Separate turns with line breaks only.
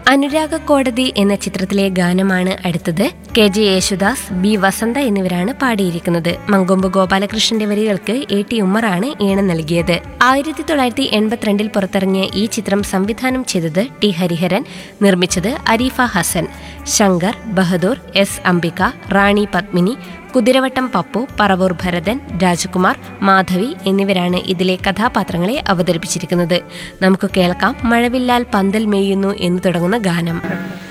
അനുരാഗ കോടതി എന്ന ചിത്രത്തിലെ ഗാനമാണ് അടുത്തത് K J Yesudas B Vasantha എന്നിവരാണ് പാടിയിരിക്കുന്നത് മങ്കൊമ്പ് ഗോപാലകൃഷ്ണന്റെ വരികൾക്ക് എ ടി ഉമ്മറാണ് ഈണം നൽകിയത് ആയിരത്തി തൊള്ളായിരത്തി എൺപത്തിരണ്ടിൽ പുറത്തിറങ്ങിയ ഈ ചിത്രം സംവിധാനം ചെയ്തത് ടി ഹരിഹരൻ നിർമ്മിച്ചത് അരീഫ ഹസൻ ശങ്കർ ബഹദൂർ എസ് അംബിക റാണി പത്മിനി കുതിരവട്ടം പപ്പു പറവൂർ ഭരതൻ രാജകുമാർ മാധവി എന്നിവരാണ് ഇതിലെ കഥാപാത്രങ്ങളെ അവതരിപ്പിച്ചിരിക്കുന്നത് നമുക്ക് കേൾക്കാം മഴവില്ലാൽ പന്തൽ മേയുന്നു എന്ന് തുടങ്ങുന്ന ഗാനം